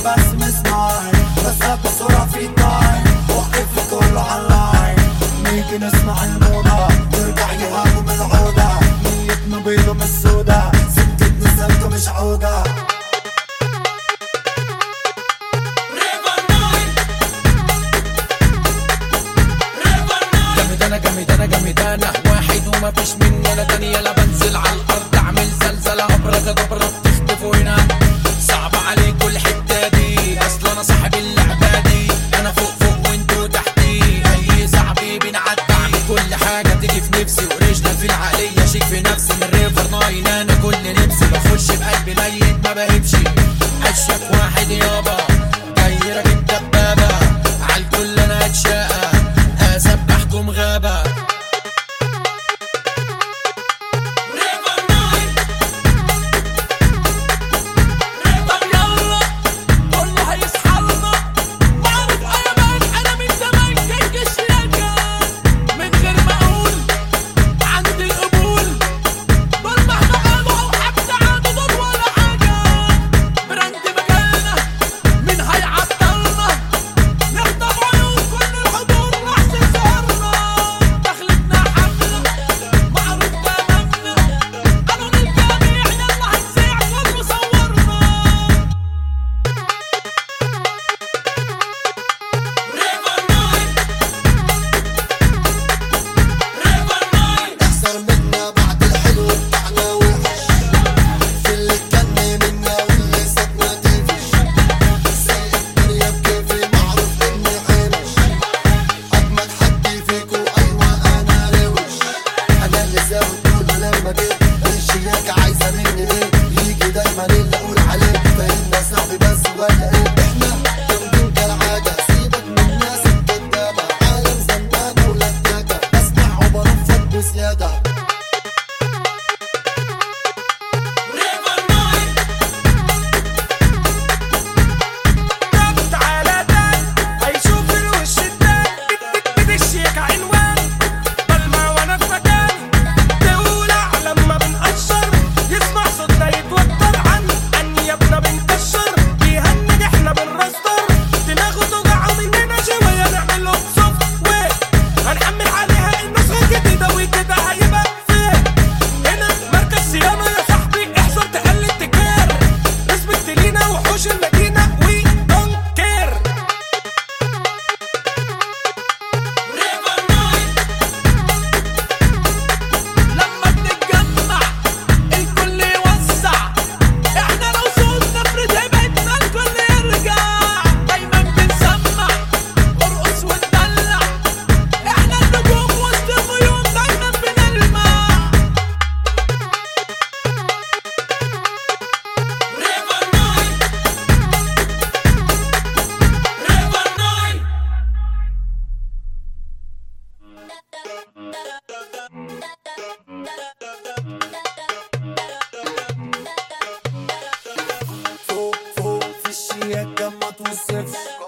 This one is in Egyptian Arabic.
بس مسمعي بس بسرعة في تايم وقف كله عاللاين نيجي نسمع الموضة ترجع يهاجم العودة نيتنا بيضة مش سودا سكتنا سلكة مش عودة جامد انا جامد انا جامد انا واحد وما فيش مني انا تاني يلا بنزل على الارض اعمل زلزله ابركادبرا بتختفوا هنا صعب عليكوا الحته دي اصل انا صاحب اللعبه دي انا فوق فوق وانتوا تحتي اي صاحبي بنعدي اعمل كل حاجه تيجي في نفسي ورجلك في العقليه شيك في نفسي من ريفر ناين انا كل نفسي بخش بقلبي ميت ما بهبش اشك واحد يابا جاي راكب دبابه عالكل انا اتشقى اسبحكم غابه طب يلا كله هيصحى لنا معروف انا مان انا من زمان كيك الشياكة من غير ما اقول عندي القبول دول مهما قالوا او حتى عادوا دول ولا حاجة براند مجالنا مين هيعطلنا نخطف عيون كل الحضور نحسن سهرنا دخلتنا حفلة معروف تمامنا قانون الجميع يلا هنسيع كله صورنا احذر منا بعد الحلو بتاعنا وحش في اللي اتجنن منا واللي سابنا تفش سايق الدنيا بكيفي معروف اني حرش اجمد حد فيكو ايوه انا روش انا اللي زاوي كله لما جيت الشياكة عايزة مني ايه يجي دايما اللي اقول عليه فاهمنا صاحبي بس ولا ايه احنا جامدين كالعادة سيبك من الناس الكدابة عالم زنانة ولدادة بسمع وبرفض بزيادة تعالى تاني هيشوف الوش التاني بدشيك عنوان بلمع وانا في مكاني تولع لما بنقشر يسمع صوتنا يتوتر عن انيابنا بنكشر بيهنج احنا بنرستر دماغه توجعه مننا شويه نعمل له سوفت وير هنحمل عليها النسخه الجديده وكده هيبقى فين هنا مركز صيانه يا صاحبي احذر تقلد تكار رسمت لينا وحوش المدينه وي دونت كير لما بنتجمع الكل يوسع احنا لو صوتنا نفرد هيبتنا الكل يرجع دايما بنسمع ارقص وندلع احنا النجوم وسط الغيوم دايما بنلمع فوق فوق في الشياكة ما توصفش